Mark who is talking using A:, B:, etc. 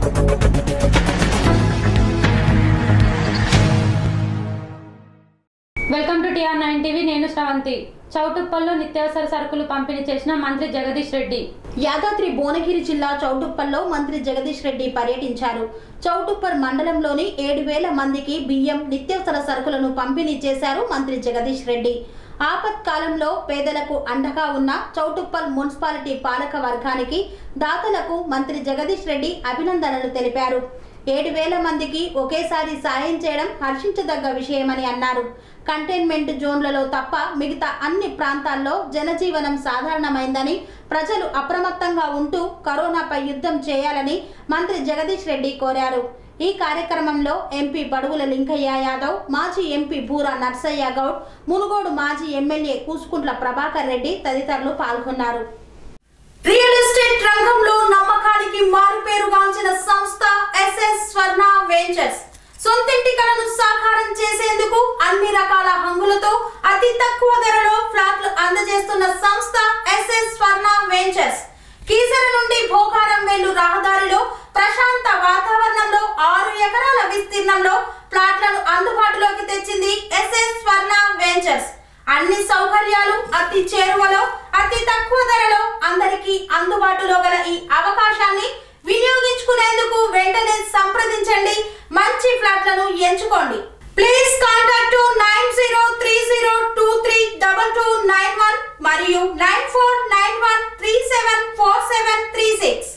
A: welcome to T R nine TV నేను శ్రవంతి చౌటుప్పల్లో నిత్యావసర సరుకులు పంపిణీ చేసిన మంత్రి జగదీష్ రెడ్డి
B: యాదాద్రి భువనగిరి జిల్లా చౌటుప్పల్లో మంత్రి జగదీష్ రెడ్డి పర్యటించారు చౌటుప్పల్ మండలంలోని ఏడు వేల మందికి బియ్యం నిత్యావసర సరుకులను పంపిణీ చేశారు మంత్రి జగదీష్ రెడ్డి ఆపత్కాలంలో పేదలకు అండగా ఉన్న చౌటుప్పల్ మున్సిపాలిటీ పాలక వర్గానికి దాతలకు మంత్రి జగదీష్ రెడ్డి అభినందనలు తెలిపారు ఏడు వేల మందికి ఒకేసారి సాయం చేయడం హర్షించదగ్గ విషయమని అన్నారు కంటైన్మెంట్ జోన్లలో తప్ప మిగతా అన్ని ప్రాంతాల్లో జనజీవనం సాధారణమైందని ప్రజలు అప్రమత్తంగా ఉంటూ కరోనాపై యుద్ధం చేయాలని మంత్రి జగదీష్ రెడ్డి కోరారు ఈ కార్యక్రమంలో ఎంపీ బడుగుల లింకయ్య యాదవ్ మాజీ ఎంపీ బూరా నర్సయ్య గౌడ్ మునుగోడు మాజీ ఎమ్మెల్యే కూసుకుంట్ల ప్రభాకర్ రెడ్డి తదితరులు పాల్గొన్నారు రియల్ ఎస్టేట్ రంగంలో నమ్మకానికి మారుపేరుగాంచిన సంస్థ ఎస్ఎస్ స్వర్ణ వెంచర్స్ సొంతింటి కలను సాకారం చేసేందుకు అన్ని రకాల హంగులతో అతి తక్కువ ధరలో ఫ్లాట్లు అందజేస్తున్న సంస్థ ఎస్ఎస్ స్వర్ణ వెంచర్స్ కీసర నుండి భోగారం వెళ్ళు రహదారిలో ప్రశాంత వాతావరణంలో ఆరు ఎకరాల విస్తీర్ణంలో ప్లాట్లను అందుబాటులోకి తెచ్చింది ఎస్ఎస్ స్వర్ణ వెంచర్స్ అన్ని సౌకర్యాలు అతి చేరువలో అతి తక్కువ ధరలో అందరికీ అందుబాటులో గల ఈ అవకాశాన్ని వినియోగించుకునేందుకు వెంటనే సంప్రదించండి